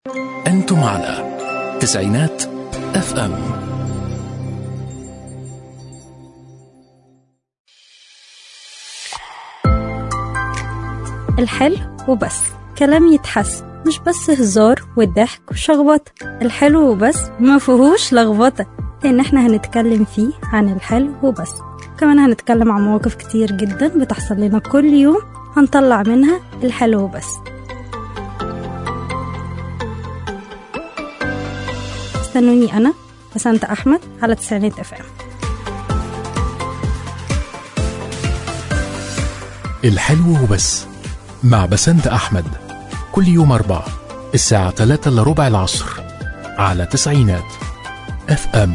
أنتم على تسعينات اف ام الحلو وبس كلام يتحس مش بس هزار والضحك وشخبطة الحلو وبس ما فيهوش لخبطة لأن احنا هنتكلم فيه عن الحلو وبس كمان هنتكلم عن مواقف كتير جدا بتحصل لنا كل يوم هنطلع منها الحلو وبس استنوني أنا بسنت أحمد على تسعينات اف ام الحلو وبس مع بسنت أحمد كل يوم أربعة الساعة 3 إلا ربع العصر على تسعينات اف ام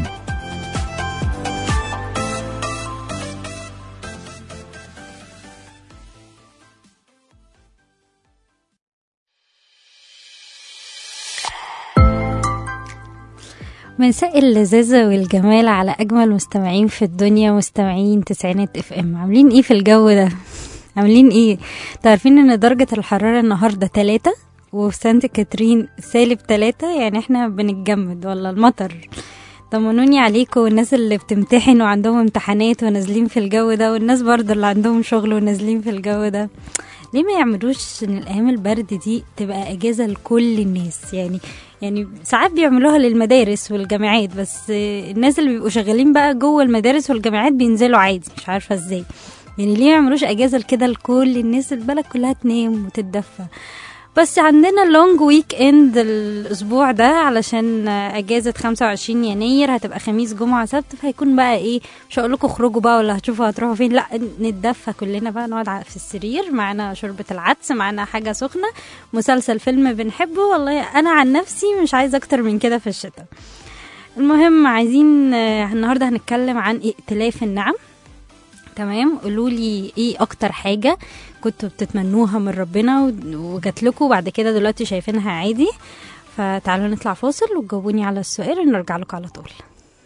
مساء اللذاذة والجمال على أجمل مستمعين في الدنيا مستمعين تسعينات اف ام عاملين ايه في الجو ده عاملين ايه تعرفين ان درجة الحرارة النهاردة تلاتة وفي سانت كاترين سالب تلاتة يعني احنا بنتجمد ولا المطر طمنوني عليكم والناس اللي بتمتحن وعندهم امتحانات ونازلين في الجو ده والناس برضه اللي عندهم شغل ونازلين في الجو ده ليه ما يعملوش ان الايام البرد دي تبقى اجازه لكل الناس يعني يعني ساعات بيعملوها للمدارس والجامعات بس الناس اللي بيبقوا شغالين بقى جوه المدارس والجامعات بينزلوا عادي مش عارفه ازاي يعني ليه ما يعملوش اجازه كده لكل الناس البلد كلها تنام وتتدفى بس عندنا لونج ويك اند الاسبوع ده علشان اجازه 25 يناير هتبقى خميس جمعه سبت فهيكون بقى ايه مش هقول لكم اخرجوا بقى ولا هتشوفوا هتروحوا فين لا نتدفى كلنا بقى نقعد ع- في السرير معانا شوربه العدس معانا حاجه سخنه مسلسل فيلم بنحبه والله انا عن نفسي مش عايزه اكتر من كده في الشتاء المهم عايزين آه، النهارده هنتكلم عن ائتلاف النعم تمام قولوا لي ايه اكتر حاجه كنتوا بتتمنوها من ربنا و- وجات لكم وبعد كده دلوقتي شايفينها عادي فتعالوا نطلع فاصل وتجاوبوني على السؤال ونرجع لكم على طول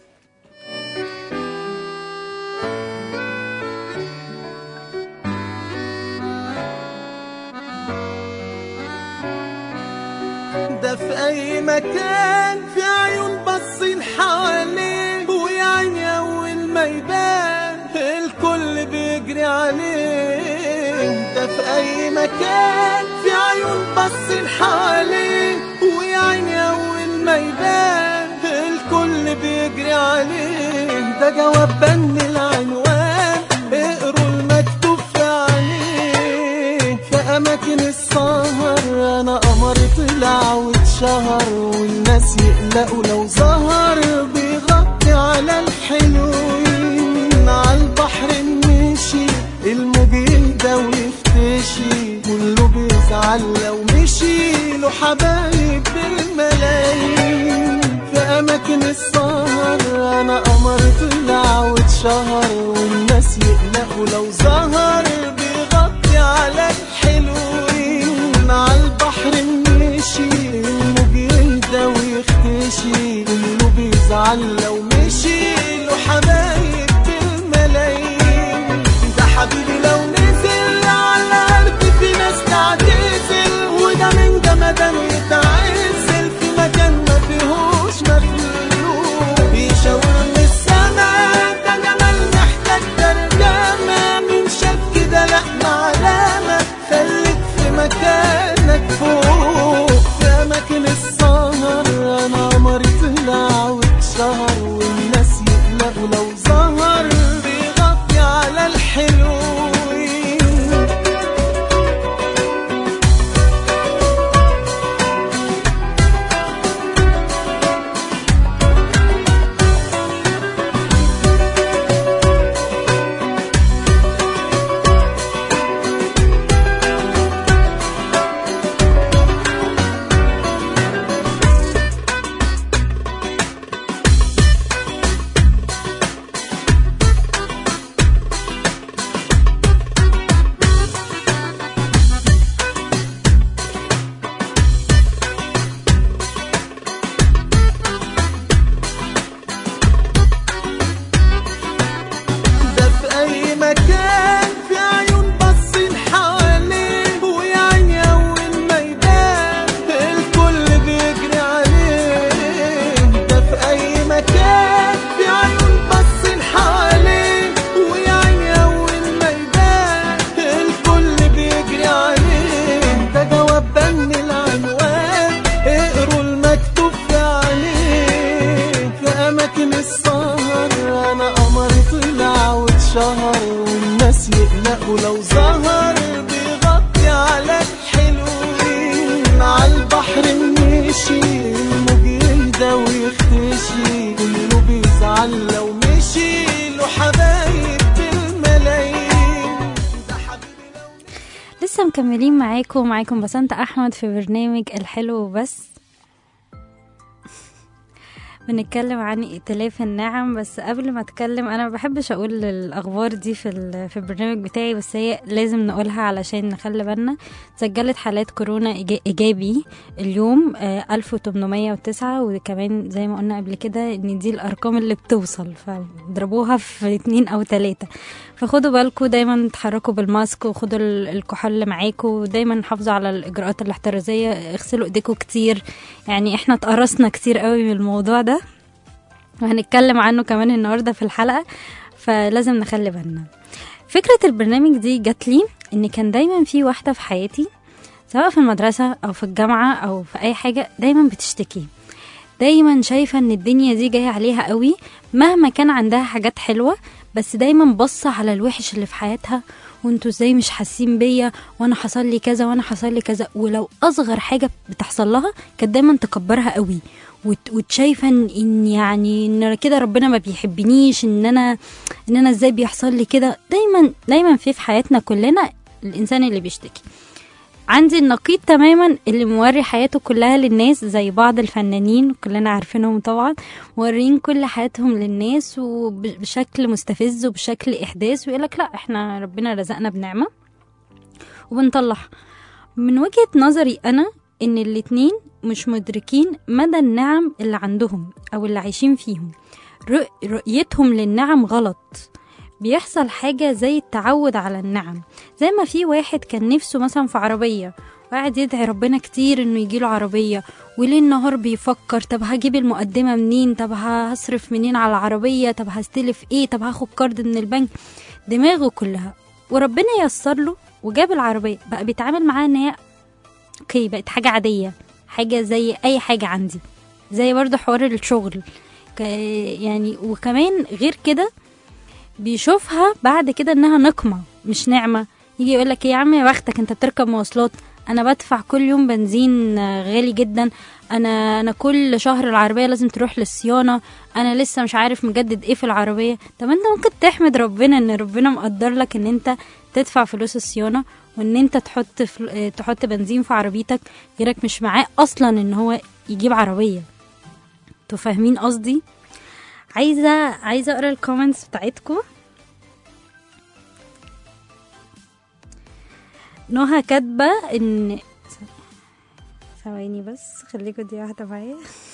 ده في اي مكان في عيون باصين حواليه ويا عيني اول ما يبان الكل بيجري عليه ده في اي مكان في عيون باصين حواليه ويا عيني اول ما يبان الكل بيجري عليه ده جواب بن العنوان اقروا المكتوب في عليه في اماكن السهر انا قمر طلع واتشهر والناس يقلقوا لو ظهر بيغطي على الحلوين على البحر مشي الموج يهدى ويختشي كله بيزعل لو مشي له حبايب بالملايين في اماكن السهر انا قمر طلع واتشهر والناس يقلقوا لو ظهر بيغطي على الحلوين على البحر مشي الموج يهدى ويختشي كله بيزعل لو مشي له حبايب بالملايين ده حبيبي لو نزل على الارض في ناس تعتزل وده من جمدان يتعزل في مكان ما فيهوش مخلوق بيشاور من السما ده جمال محتاج ترجمة من شاف كده لا علامة مكملين معاكم معاكم بسنت احمد في برنامج الحلو بس بنتكلم عن ائتلاف النعم بس قبل ما اتكلم انا ما بحبش اقول الاخبار دي في ال- في البرنامج بتاعي بس هي لازم نقولها علشان نخلي بالنا سجلت حالات كورونا إيجا- ايجابي اليوم آه، 1809 وكمان زي ما قلنا قبل كده ان دي الارقام اللي بتوصل فاضربوها في اتنين او تلاتة فخدوا بالكم دايما تحركوا بالماسك وخدوا ال- الكحول معاكم ودايما حافظوا على الاجراءات الاحترازيه اغسلوا ايديكم كتير يعني احنا اتقرصنا كتير قوي من الموضوع ده وهنتكلم عنه كمان النهارده في الحلقه فلازم نخلي بالنا فكره البرنامج دي جات لي ان كان دايما في واحده في حياتي سواء في المدرسه او في الجامعه او في اي حاجه دايما بتشتكي دايما شايفه ان الدنيا دي جايه عليها قوي مهما كان عندها حاجات حلوه بس دايما باصه على الوحش اللي في حياتها وانتوا ازاي مش حاسين بيا وانا حصل لي كذا وانا حصل لي كذا ولو اصغر حاجه بتحصل لها كانت دايما تكبرها قوي وت- وتشايفه ان إن يعني ان كده ربنا ما بيحبنيش ان انا ان انا ازاي بيحصل لي كده دايما دايما في في حياتنا كلنا الانسان اللي بيشتكي عندي النقيض تماما اللي موري حياته كلها للناس زي بعض الفنانين كلنا عارفينهم طبعا مورين كل حياتهم للناس وبشكل مستفز وبشكل احداث ويقولك لا احنا ربنا رزقنا بنعمه وبنطلعها من وجهة نظري أنا إن الاتنين مش مدركين مدى النعم اللي عندهم أو اللي عايشين فيهم رؤ- رؤيتهم للنعم غلط بيحصل حاجة زي التعود على النعم زي ما في واحد كان نفسه مثلا في عربية وقاعد يدعي ربنا كتير انه يجيله عربية وليل نهار بيفكر طب هجيب المقدمة منين طب هصرف منين على العربية طب هستلف ايه طب هاخد كارد من البنك دماغه كلها وربنا يسر له وجاب العربية بقى بيتعامل معاها ان هي اوكي بقت حاجة عادية حاجة زي اي حاجة عندي زي برضه حوار الشغل ك- يعني وكمان غير كده بيشوفها بعد كده انها نقمة مش نعمة يجي يقول لك يا عم يا بختك انت بتركب مواصلات انا بدفع كل يوم بنزين آه، غالي جدا انا انا كل شهر العربيه لازم تروح للصيانه انا لسه مش عارف مجدد ايه في العربيه طب انت ممكن تحمد ربنا ان ربنا مقدر لك ان انت تدفع فلوس الصيانه وان انت تحط فل... آه، تحط بنزين في عربيتك غيرك مش معاه اصلا ان هو يجيب عربيه انتوا فاهمين قصدي عايزه عايزه اقرا الكومنتس بتاعتكم نهى كاتبه ان ثواني بس خليكوا دي واحده معايا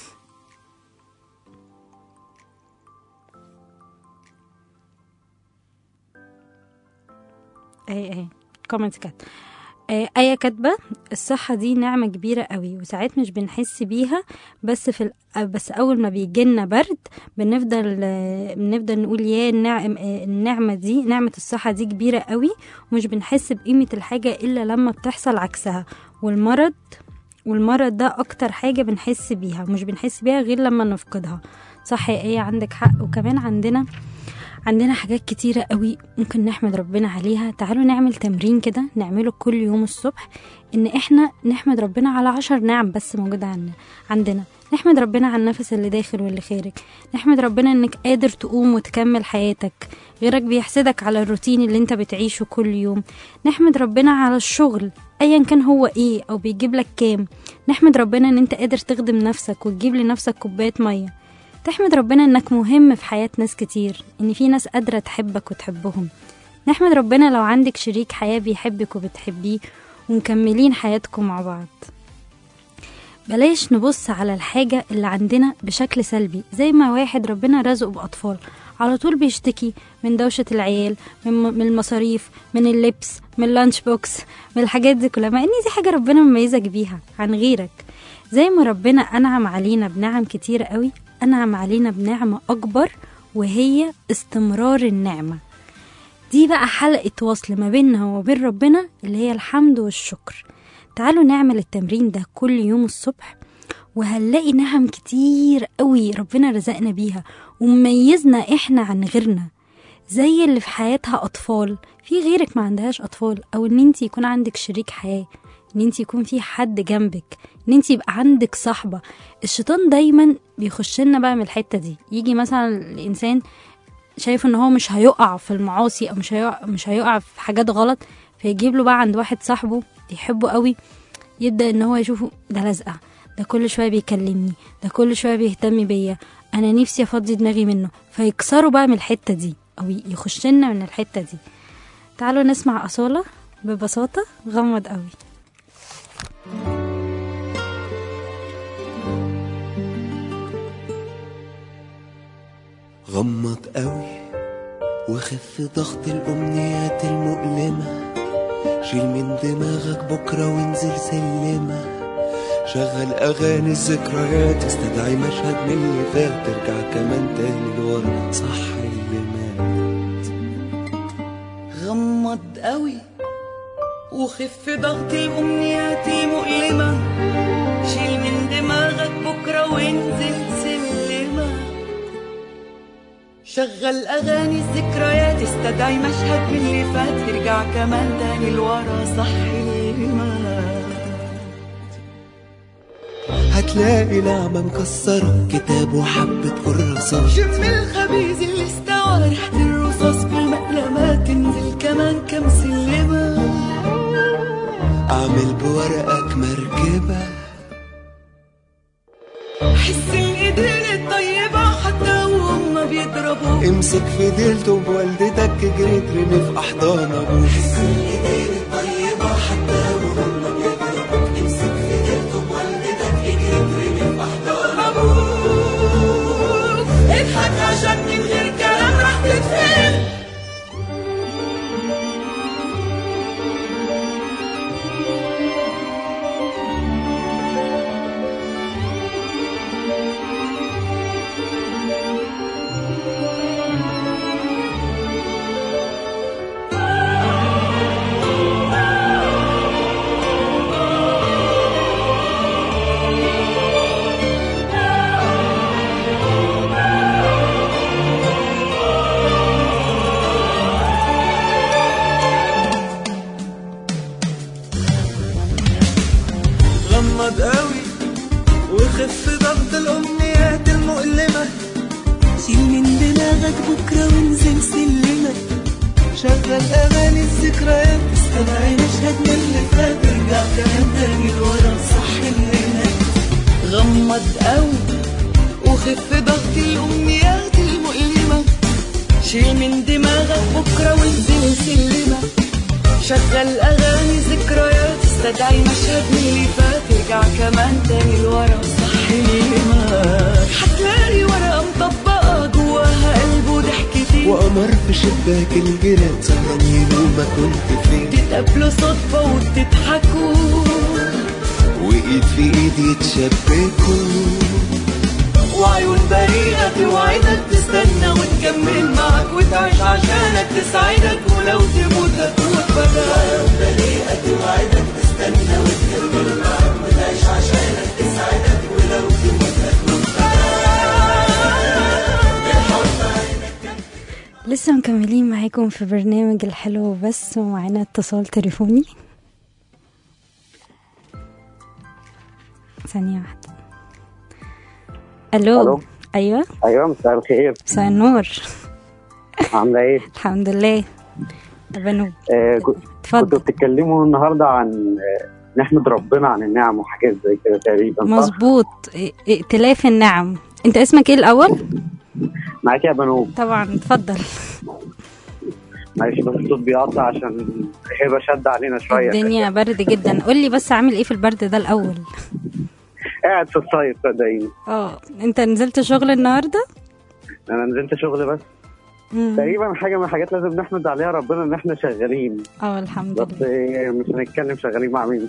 اهي اهي كومنت كات آه، آية كاتبة الصحة دي نعمة كبيرة قوي وساعات مش بنحس بيها بس في ال- بس أول ما بيجيلنا برد بنفضل آه، بنفضل نقول يا النعم آه، النعمة دي نعمة الصحة دي كبيرة قوي ومش بنحس بقيمة الحاجة إلا لما بتحصل عكسها والمرض والمرض ده أكتر حاجة بنحس بيها مش بنحس بيها غير لما نفقدها صح يا ايه عندك حق وكمان عندنا عندنا حاجات كتيرة قوي ممكن نحمد ربنا عليها تعالوا نعمل تمرين كده نعمله كل يوم الصبح ان احنا نحمد ربنا على عشر نعم بس موجودة عندنا عندنا نحمد ربنا على النفس اللي داخل واللي خارج نحمد ربنا انك قادر تقوم وتكمل حياتك غيرك بيحسدك على الروتين اللي انت بتعيشه كل يوم نحمد ربنا على الشغل ايا كان هو ايه او بيجيب لك كام نحمد ربنا ان انت قادر تخدم نفسك وتجيب لنفسك كوبايه ميه تحمد ربنا انك مهم في حياة ناس كتير ان في ناس قادرة تحبك وتحبهم نحمد ربنا لو عندك شريك حياة بيحبك وبتحبيه ومكملين حياتكم مع بعض بلاش نبص على الحاجة اللي عندنا بشكل سلبي زي ما واحد ربنا رزقه بأطفال على طول بيشتكي من دوشة العيال من, من المصاريف من اللبس من اللانش بوكس من الحاجات دي كلها مع ان دي حاجة ربنا مميزك بيها عن غيرك زي ما ربنا أنعم علينا بنعم كتير قوي أنعم علينا بنعمة أكبر وهي استمرار النعمة دي بقى حلقة وصل ما بيننا وبين ربنا اللي هي الحمد والشكر تعالوا نعمل التمرين ده كل يوم الصبح وهنلاقي نعم كتير قوي ربنا رزقنا بيها ومميزنا احنا عن غيرنا زي اللي في حياتها اطفال في غيرك ما عندهاش اطفال او ان انت يكون عندك شريك حياه ان انت يكون في حد جنبك ان انت يبقى عندك صاحبه الشيطان دايما بيخش لنا بقى من الحته دي يجي مثلا الانسان شايف ان هو مش هيقع في المعاصي او مش هيقع مش هيقع في حاجات غلط فيجيب له بقى عند واحد صاحبه يحبه قوي يبدا ان هو يشوفه ده لازقه ده كل شويه بيكلمني ده كل شويه بيهتم بيا انا نفسي افضي دماغي منه فيكسروا بقى من الحته دي او يخش لنا من الحته دي تعالوا نسمع اصاله ببساطه غمض قوي غمض قوي وخف ضغط الأمنيات المؤلمة شيل من دماغك بكرة وانزل سلمة شغل أغاني الذكريات استدعي مشهد من اللي فات ترجع كمان تاني لورا صح اللي مات غمض قوي وخف ضغط الأمنيات مؤلمة شيل من دماغك بكرة وانزل سلمة شغل أغاني الذكريات استدعي مشهد من اللي فات ترجع كمان تاني لورا صح المات هتلاقي نعمة مكسرة كتاب وحبة كراسات شم الخبيز اللي استوى ريحة الرصاص في المقلمات تنزل كمان كم سلمة أعمل بورقك مركبة حس الايدين الطيبة حتى وهم بيضربوا امسك في ديلته بوالدتك جري ترمي في أحضان أبوك أبوك اضحك عشان من غير كلام راح تتفهم غمض قوي وخف ضغط الأمنيات المؤلمة شيل من دماغك بكرة وانزل سلمة شغل أغاني الذكريات استدعي مشهد من اللي فات ارجع كمان تاني لورا صح اللي مات غمض قوي وخف ضغط الأمنيات المؤلمة شيل من دماغك بكرة وانزل سلمة شغل أغاني ذكريات استدعي مشهد من اللي فات ارجع كمان تاني لورا صح المات هتلاقي ورقة مطبقة جواها قلب وضحكتين وقمر في شباك الجيران سهران يلومك كنت فين تتقابلوا صدفة وتضحكوا وإيد في إيد يتشبكوا وعيون بريئة توعدك تستنى وتكمل معك وتعيش عشانك تسعدك ولو تموت هتموت فداك بريئة توعدك تستنى وتكمل معك وتعيش عشانك تسعدك ولو تموت هتموت لسه مكملين معاكم في برنامج الحلو بس ومعانا اتصال تليفوني ثانية واحدة ألو ألو. أيوة ايوه مساء الخير مساء النور عامله ايه؟ الحمد لله بنو آه كنت- كنتوا اتفضل بتتكلموا النهارده عن آه نحمد ربنا عن النعم وحاجات زي كده تقريبا صح؟ مظبوط ائ- ائتلاف النعم انت اسمك ايه الاول معاك يا بنوب طبعا اتفضل معلش بس الصوت بيقطع عشان هبه شد علينا شويه الدنيا برد جدا قول لي بس عامل ايه في البرد ده الاول قاعد في الصيف صدقيني اه انت نزلت شغل النهارده انا نزلت شغل بس مم. تقريبا حاجه من الحاجات لازم نحمد عليها ربنا ان احنا شغالين اه الحمد بس لله آه، مش هنتكلم شغالين مع مين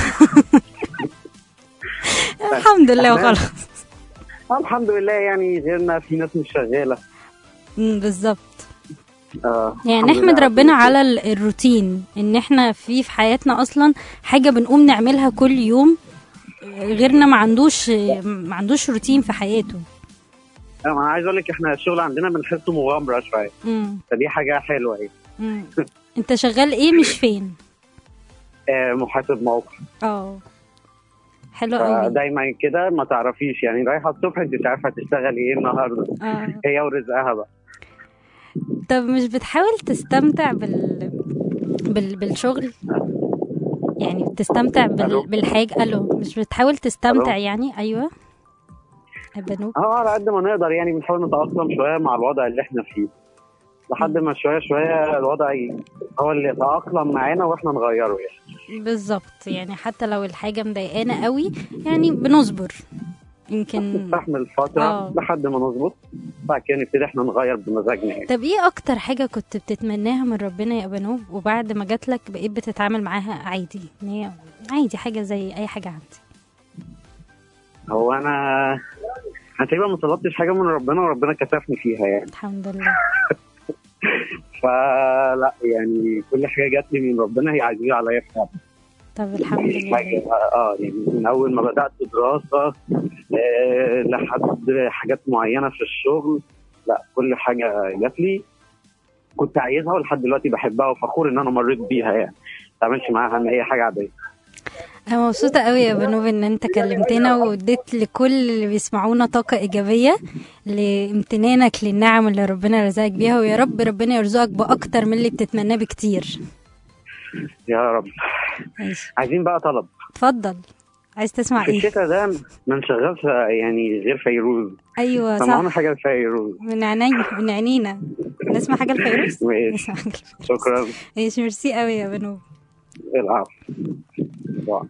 الحمد لله تمام. وخلاص آه، الحمد لله يعني غيرنا في ناس مش شغاله مم، بالظبط آه يعني الحمد نحمد لله. ربنا على ال- الروتين ان احنا في في حياتنا اصلا حاجه بنقوم نعملها كل يوم غيرنا ما عندوش ما عندوش روتين في حياته انا عايز اقول لك احنا الشغل عندنا بنحسه مغامره شويه مم. فدي حاجه حلوه يعني مم. انت شغال ايه مش فين آه محاسب موقع اه حلو قوي دايما كده ما تعرفيش يعني رايحه الصبح انت مش عارفه تشتغلي ايه النهارده اه هي ورزقها بقى طب مش بتحاول تستمتع بال بال... بالشغل يعني بتستمتع ألو. بال... بالحاجة الو مش بتحاول تستمتع ألو. يعني ايوه بنوب اه على قد ما نقدر يعني بنحاول نتأقلم شوية مع الوضع اللي احنا فيه لحد ما شوية شوية الوضع ي- هو اللي يتأقلم معانا واحنا نغيره يعني بالظبط يعني حتى لو الحاجة مضايقانا قوي يعني بنصبر يمكن نستحمل فترة آه. لحد ما نظبط بعد كده نبتدي احنا نغير بمزاجنا يعني طب ايه اكتر حاجة كنت بتتمناها من ربنا يا بنوب وبعد ما جاتلك بقيت بتتعامل معاها عادي ان هي عادي حاجة زي اي حاجة عندي هو انا انا تقريبا ما طلبتش حاجة من ربنا وربنا كسفني فيها يعني الحمد لله فلا يعني كل حاجة جات لي من ربنا هي عزيزة عليا فعلا طب الحمد مفيش لله حاجة اه يعني من أول ما بدأت دراسة آه لحد حاجات معينة في الشغل لا كل حاجة جات لي كنت عايزها ولحد دلوقتي بحبها وفخور إن أنا مريت بيها يعني ما تعملش معاها إن هي حاجة عادية انا مبسوطة قوي يا بنوب ان انت كلمتنا واديت لكل اللي بيسمعونا طاقة ايجابية لامتنانك للنعم اللي ربنا رزقك بيها ويا رب ربنا يرزقك باكتر من اللي بتتمناه بكتير يا رب ماشي عايزين بقى طلب اتفضل عايز تسمع في ايه الشتاء ده ما نشغلش يعني غير فيروز ايوه سمعونا صح حاجة لفيروز من عيني من عينينا نسمع حاجة لفيروز ماشي. نسمع حاجة لفيروز. شكرا ماشي ميرسي قوي يا بنوب العفو باي.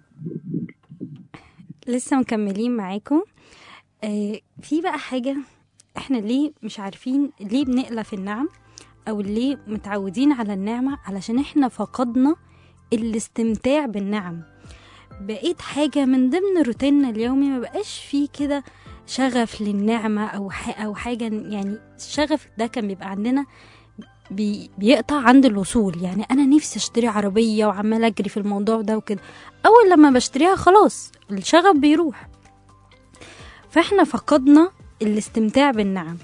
لسه مكملين معاكم آه في بقى حاجة احنا ليه مش عارفين ليه بنقلى في النعم او ليه متعودين على النعمة علشان احنا فقدنا الاستمتاع بالنعم بقيت حاجة من ضمن روتيننا اليومي ما بقاش فيه كده شغف للنعمة أو ح... أو حاجة يعني الشغف ده كان بيبقى عندنا بي... بيقطع عند الوصول يعني أنا نفسي أشتري عربية وعمالة أجري في الموضوع ده وكده أول لما بشتريها خلاص الشغف بيروح فاحنا فقدنا الاستمتاع بالنعم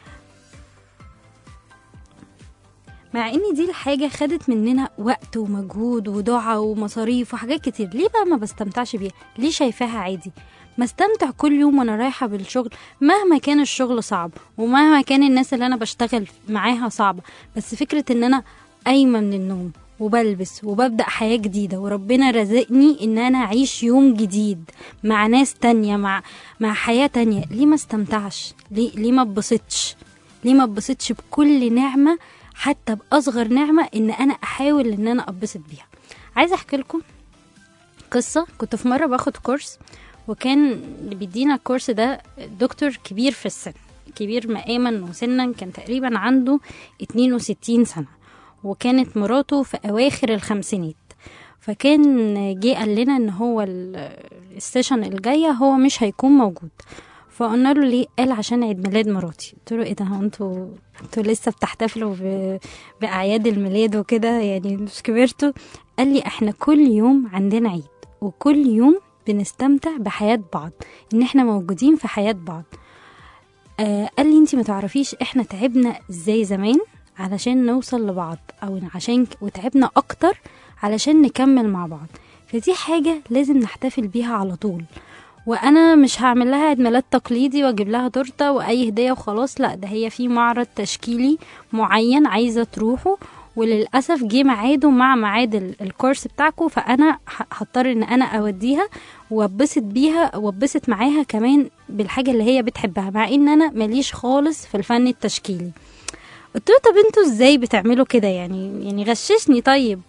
مع ان دي الحاجة خدت مننا وقت ومجهود ودعاء ومصاريف وحاجات كتير ليه بقى ما بستمتعش بيها ليه شايفاها عادي ما استمتع كل يوم وانا رايحة بالشغل مهما كان الشغل صعب ومهما كان الناس اللي انا بشتغل معاها صعبة بس فكرة ان انا قايمة من النوم وبلبس وببدأ حياة جديدة وربنا رزقني ان انا اعيش يوم جديد مع ناس تانية مع مع حياة تانية ليه ما استمتعش ليه ليه ما اتبسطش ليه ما اتبسطش بكل نعمة حتى بأصغر نعمة إن أنا أحاول إن أنا أتبسط بيها عايزة أحكي لكم قصة كنت في مرة باخد كورس وكان اللي بيدينا الكورس ده دكتور كبير في السن كبير مقاما وسنا كان تقريبا عنده 62 سنة وكانت مراته في أواخر الخمسينات فكان جه قال لنا ان هو ال- السيشن الجايه هو مش هيكون موجود فقلنا له ليه قال عشان عيد ميلاد مراتي قلت له ايه ده هو انتوا انتوا لسه بتحتفلوا ب... باعياد الميلاد وكده يعني مش كبرتوا قال لي احنا كل يوم عندنا عيد وكل يوم بنستمتع بحياة بعض ان احنا موجودين في حياة بعض آه قال لي انتي ما تعرفيش احنا تعبنا ازاي زمان علشان نوصل لبعض او عشان وتعبنا اكتر علشان نكمل مع بعض فدي حاجة لازم نحتفل بيها على طول وانا مش هعمل لها عيد ميلاد تقليدي واجيب لها تورته واي هديه وخلاص لا ده هي في معرض تشكيلي معين عايزه تروحوا وللاسف جه ميعاده مع ميعاد ال- الكورس بتاعكم فانا ه- هضطر ان انا اوديها واتبسط بيها واتبسط معاها كمان بالحاجه اللي هي بتحبها مع ان انا ماليش خالص في الفن التشكيلي قلت له طب انتوا ازاي بتعملوا كده يعني يعني غششني طيب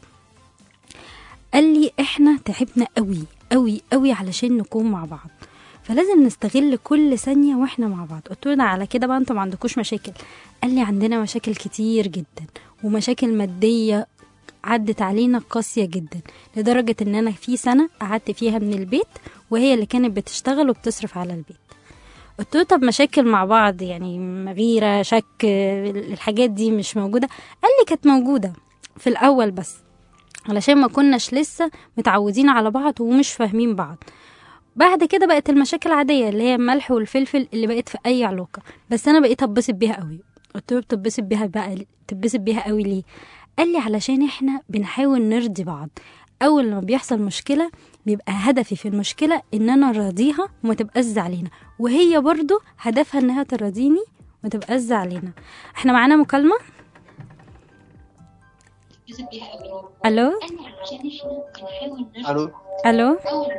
قال لي احنا تعبنا قوي قوي قوي علشان نكون مع بعض فلازم نستغل كل ثانية واحنا مع بعض قلت له ده على كده بقى انتوا ما عندكوش مشاكل قال لي عندنا مشاكل كتير جدا ومشاكل مادية عدت علينا قاسية جدا لدرجة ان انا في سنة قعدت فيها من البيت وهي اللي كانت بتشتغل وبتصرف على البيت قلت له طب مشاكل مع بعض يعني غيرة شك الحاجات دي مش موجودة قال لي كانت موجودة في الأول بس علشان ما كناش لسه متعودين على بعض ومش فاهمين بعض بعد كده بقت المشاكل عادية اللي هي الملح والفلفل اللي بقت في أي علاقة بس أنا بقيت أتبسط بيها قوي قلت له بتتبسط بيها بقى تتبسط بيها قوي ليه قال لي علشان احنا بنحاول نرضي بعض أول لما بيحصل مشكلة بيبقى هدفي في المشكلة إن أنا أراضيها وما تبقاش زعلانة وهي برضو هدفها إنها تراضيني وما تبقاش زعلانة احنا معانا مكالمة الو الو الو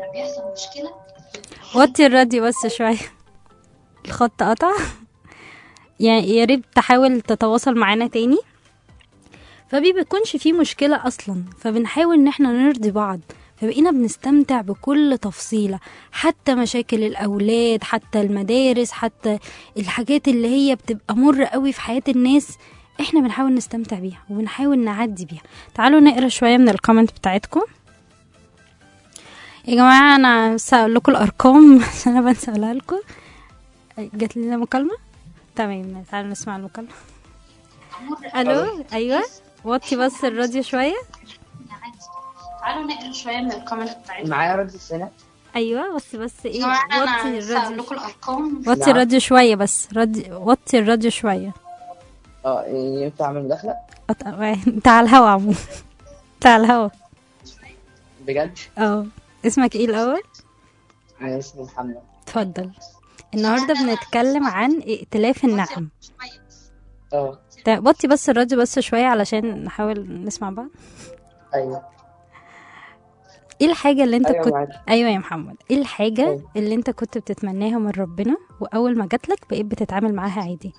وطي الراديو بس شويه الخط قطع يعني يا ريت تحاول تتواصل معانا تاني فبي بيكونش فيه مشكلة أصلا فبنحاول إن احنا نرضي بعض فبقينا بنستمتع بكل تفصيلة حتى مشاكل الأولاد حتى المدارس حتى الحاجات اللي هي بتبقى مر قوي في حياة الناس احنا بنحاول نستمتع بيها وبنحاول نعدي بيها تعالوا نقرا شوية من الكومنت بتاعتكم يا جماعة أنا بس هقول لكم الأرقام عشان أنا بنسى أقولها لكم جات لنا مكالمة تمام تعالوا نسمع المكالمة ألو أيوة وطي بس الراديو شوية تعالوا نقرا شوية من الكومنت بتاعتكم معايا رد السنة أيوة بس بس إيه جماعة وطي أنا لسه هقول الراديو لكم الأرقام وطي نعم. الراديو شوية بس راديو وطي الراديو شوية اه ينفع اعمل مداخلة قط- انت على الهوا عمو انت على الهوا بجد اه اسمك ايه الأول؟ انا اسمي محمد اتفضل النهاردة بنتكلم عن ائتلاف النعم اه تا- وطي بس الراديو بس شوية علشان نحاول نسمع بعض ايوه ايه الحاجة اللي انت أيوة كنت معاك. ايوه يا محمد ايه الحاجة أيوة. اللي انت كنت بتتمناها من ربنا واول ما جاتلك بقيت بتتعامل معاها عادي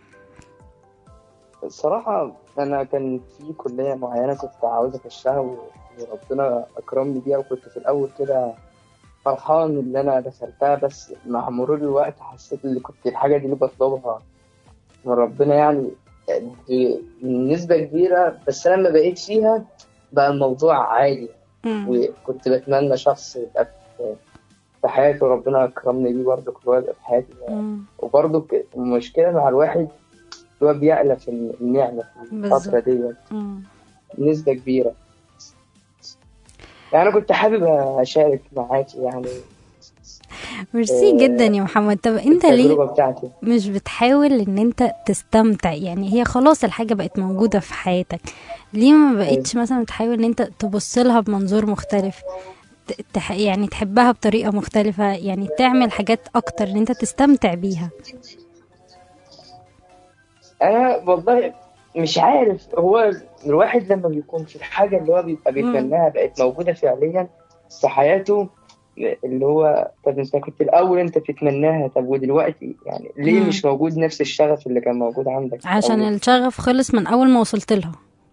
الصراحة أنا كان في كلية معينة كنت عاوز أخشها و- وربنا أكرمني بيها وكنت في الأول كده فرحان إن أنا دخلتها بس مع مرور الوقت حسيت إن كنت الحاجة دي اللي بطلبها من ربنا يعني ب- بنسبة كبيرة بس أنا لما بقيت فيها بقى الموضوع عادي مم. وكنت بتمنى شخص يبقى في- في حياتي وربنا أكرمني بيه برضه كل يبقى في حياتي مم. وبرضه ك- المشكلة مع الواحد هو بيألف النعمة في الفترة بالظبط. دي مم. بنسبة كبيرة يعني أنا كنت حابب أشارك معاكي يعني ميرسي آه، جدا يا محمد طب انت ليه التجربة بتاعتي مش بتحاول ان انت تستمتع يعني هي خلاص الحاجة بقت موجودة في حياتك ليه ما بقيتش مثلا تحاول ان انت تبص لها بمنظور مختلف ت- تح يعني تحبها بطريقة مختلفة يعني تعمل حاجات اكتر ان انت تستمتع بيها أنا والله مش عارف هو الواحد لما بيكون في الحاجة اللي هو بيبقى بيتمناها بقت موجودة فعليا في حياته اللي هو طب انت كنت الأول انت بتتمناها طب ودلوقتي يعني ليه مم. مش موجود نفس الشغف اللي كان موجود عندك في عشان الأول؟ الشغف خلص من اول ما وصلت لها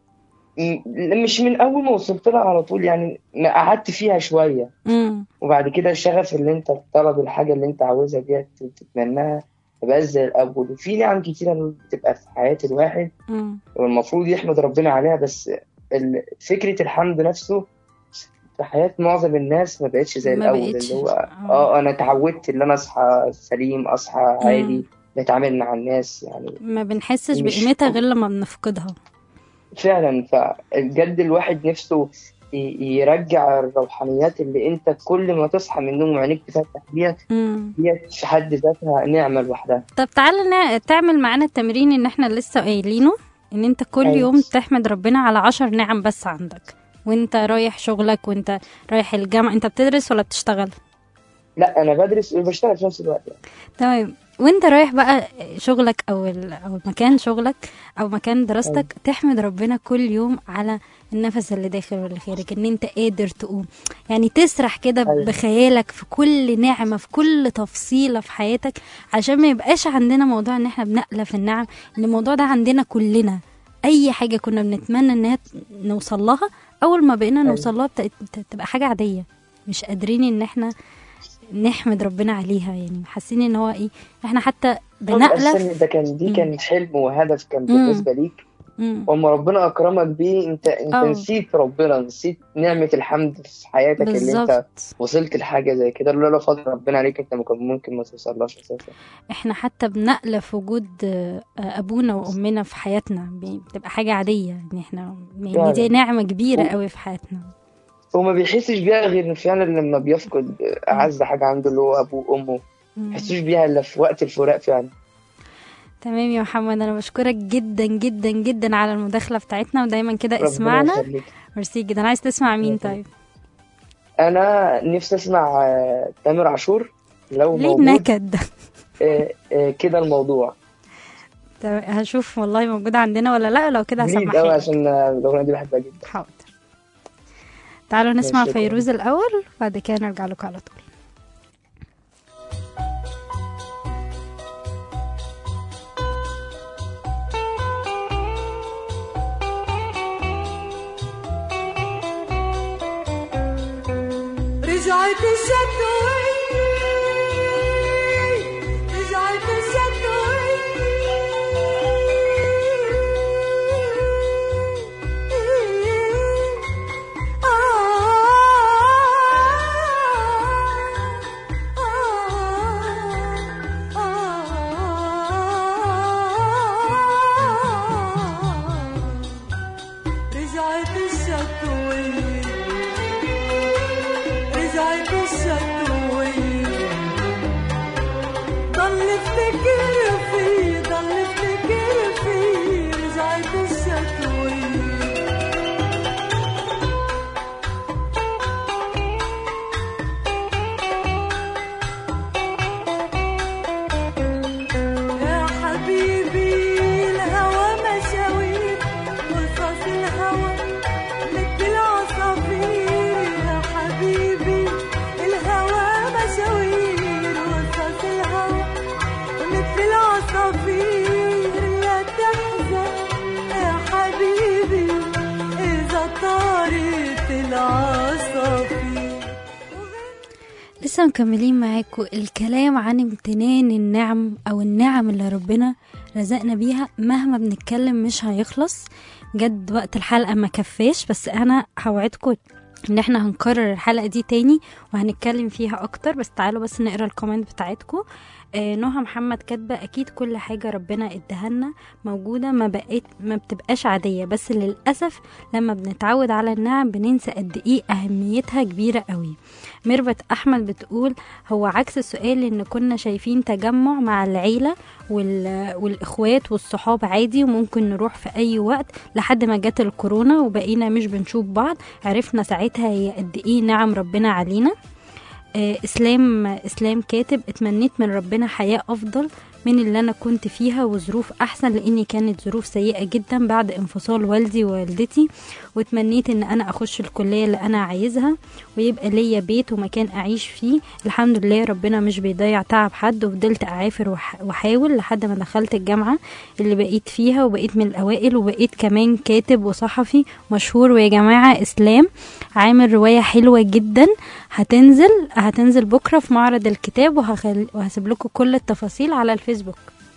م- مش من أول ما وصلت لها على طول يعني ما قعدت فيها شوية امم وبعد كده الشغف اللي انت طلب الحاجة اللي انت عاوزها ديت تتمناها مبقاش زي الأول وفي نعم كتيرة بتبقى في حياة الواحد امم والمفروض يحمد ربنا عليها بس ال- فكرة الحمد نفسه في حياة معظم الناس ما بقتش زي ما الأول بقتش. اللي هو آه. اه أنا اتعودت إن أنا أصحى سليم أصحى مم. عادي بتعامل مع الناس يعني ما بنحسش مش- بقيمتها غير لما بنفقدها فعلا فبجد الواحد نفسه ي- يرجع الروحانيات اللي انت كل ما تصحى من النوم وعينيك تفتح بيها امم ديت في حد ذاتها نعمة لوحدها طب تعالى نا- تعمل معانا التمرين ان احنا لسه قايلينه ان انت كل أيوة. يوم تحمد ربنا على عشر نعم بس عندك وانت رايح شغلك وانت رايح الجامعة انت بتدرس ولا بتشتغل لا انا بدرس وبشتغل في نفس الوقت يعني. تمام وانت رايح بقى شغلك او ال- او مكان شغلك او مكان دراستك تحمد ربنا كل يوم على النفس اللي داخل واللي خارج ان انت قادر تقوم يعني تسرح كده أيوة. بخيالك في كل نعمة في كل تفصيلة في حياتك عشان ما يبقاش عندنا موضوع ان احنا بنألف النعم ان الموضوع ده عندنا كلنا اي حاجة كنا بنتمنى انها ت- نوصل لها اول ما بقينا أيوة. نوصل لها بت- بت- تبقى حاجة عادية مش قادرين ان احنا نحمد ربنا عليها يعني حاسين ان هو ايه احنا حتى بنألف أصلاً ده كان دي مم. كان حلم وهدف كان مم. بالنسبة ليك مم. واما ربنا اكرمك بيه انت انت أه. نسيت ربنا نسيت نعمة الحمد في حياتك اللي انت بالظبط وصلت لحاجة زي كده لولا فضل ربنا عليك انت ما كان ممكن ما توصلهاش اساسا احنا حتى بنألف وجود آه، ابونا وامنا في حياتنا بتبقى حاجة عادية يعني احنا يعني دي فعلا. نعمة كبيرة و- قوي في حياتنا هو ما بيحسش بيها غير فعلا لما بيفقد اعز حاجة عنده اللي هو ابوه وامه مم. ما بيحسوش بيها الا في وقت الفراق فعلا تمام يا محمد انا بشكرك جدا جدا جدا على المداخلة بتاعتنا ودايما كده ربنا اسمعنا يخليك ميرسي جدا عايز تسمع مين ربنا طيب انا نفسي اسمع آه، تامر عاشور لو ليه موجود النكد ده آه، آه، كده الموضوع تمام، هشوف والله موجودة عندنا ولا لا لو كده بليز هسمعها قوي لك. عشان الاغنيه دي بحبها جدا حاضر تعالوا نسمع ماشي، شكراً. فيروز الأول بعد كده نرجع لكم على طول رجعت الشتوية رجعت رجعت الشتوية رجعت الشتوية ضل افتكر فيه ضل افتكر فيه رجعت الشتوية يا حبيبي الهوى مشاوير وصاص الهوى مثل العصافير يا حبيبي الهوى مشاوير وصاص الهوى مثل العصافير لا تحزن يا حبيبي إذا طارت العصافير لسه مكملين معاكم الكلام عن امتنان النعم او النعم اللي ربنا رزقنا بيها مهما بنتكلم مش هيخلص بجد وقت الحلقة ما كفاش بس انا هوعدكم ان احنا هنكرر الحلقة دي تاني وهنتكلم فيها اكتر بس تعالوا بس نقرا الكومنت بتاعتكم آه نهى محمد كاتبه اكيد كل حاجه ربنا اداها لنا موجوده ما بقيت ما بتبقاش عاديه بس للاسف لما بنتعود على النعم بننسى قد ايه اهميتها كبيره قوي ميرفت احمد بتقول هو عكس السؤال ان كنا شايفين تجمع مع العيله وال... والاخوات والصحاب عادي وممكن نروح في اي وقت لحد ما جت الكورونا وبقينا مش بنشوف بعض عرفنا ساعتها هي قد ايه نعم ربنا علينا آه، اسلام اسلام كاتب اتمنيت من ربنا حياه افضل من اللي انا كنت فيها وظروف احسن لاني كانت ظروف سيئه جدا بعد انفصال والدي ووالدتي واتمنيت ان انا اخش الكليه اللي انا عايزها ويبقى ليا بيت ومكان اعيش فيه الحمد لله ربنا مش بيضيع تعب حد وفضلت اعافر وح- واحاول لحد ما دخلت الجامعه اللي بقيت فيها وبقيت من الاوائل وبقيت كمان كاتب وصحفي مشهور ويا جماعه اسلام عامل روايه حلوه جدا هتنزل هتنزل بكره في معرض الكتاب وهخل... وهسيب لكم كل التفاصيل على الفيسبوك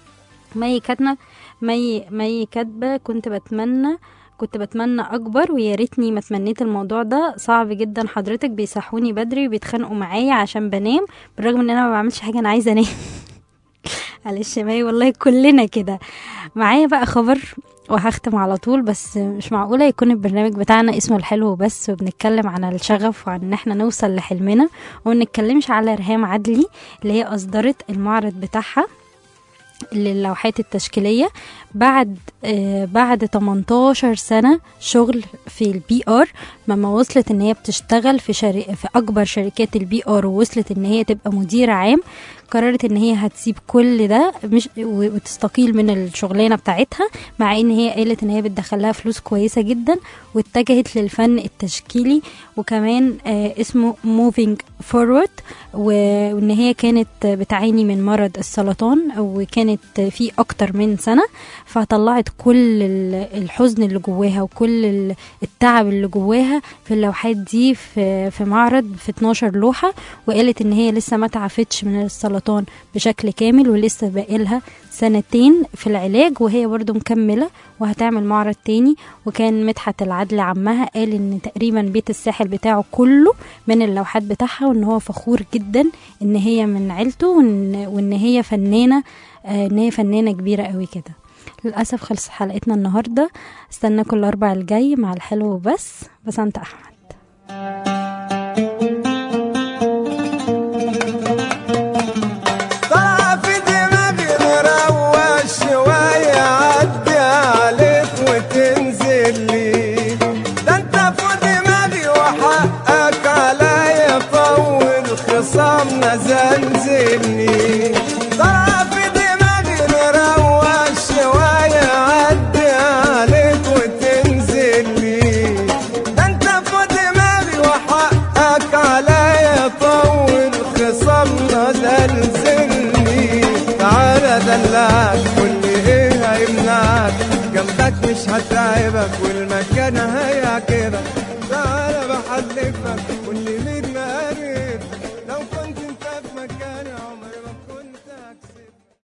مي كاتبه مي مي كاتبه كنت بتمنى كنت بتمنى اكبر ويا ريتني ما تمنيت الموضوع ده صعب جدا حضرتك بيصحوني بدري وبيتخانقوا معايا عشان بنام بالرغم ان انا ما بعملش حاجه انا عايزه انام معلش يا مي والله كلنا كده معايا بقى خبر وهختم على طول بس مش معقولة يكون البرنامج بتاعنا اسمه الحلو بس وبنتكلم عن الشغف وعن ان احنا نوصل لحلمنا ومنتكلمش على رهام عدلي اللي هي اصدرت المعرض بتاعها للوحات التشكيلية بعد آه بعد 18 سنة شغل في البي ار لما وصلت ان هي بتشتغل في شري في اكبر شركات البي ار ووصلت ان هي تبقى مديرة عام قررت ان هي هتسيب كل ده مش و- وتستقيل من الشغلانه بتاعتها مع ان هي قالت ان هي بتدخلها فلوس كويسه جدا واتجهت للفن التشكيلي وكمان آه اسمه موفينج فورورد وان هي كانت بتعاني من مرض السرطان وكانت في اكتر من سنه فطلعت كل ال- الحزن اللي جواها وكل ال- التعب اللي جواها في اللوحات دي في في معرض في 12 لوحه وقالت ان هي لسه ما تعافتش من السرطان بشكل كامل ولسه باقيلها سنتين في العلاج وهي برضو مكملة وهتعمل معرض تاني وكان مدحت العدل عمها قال ان تقريبا بيت الساحل بتاعه كله من اللوحات بتاعها وان هو فخور جدا ان هي من عيلته وان, وإن هي فنانة آه، ان هي فنانة كبيرة قوي كده للأسف خلصت حلقتنا النهاردة استنى كل أربع الجاي مع الحلو وبس بس أنت أحمد طلع في دماغي مروش شوية عدي عليك وتنزل لي ده انت في دماغي وحقك عليا طول خصامنا زلزلني طلع في دماغي مروش شوية حبيبك والمال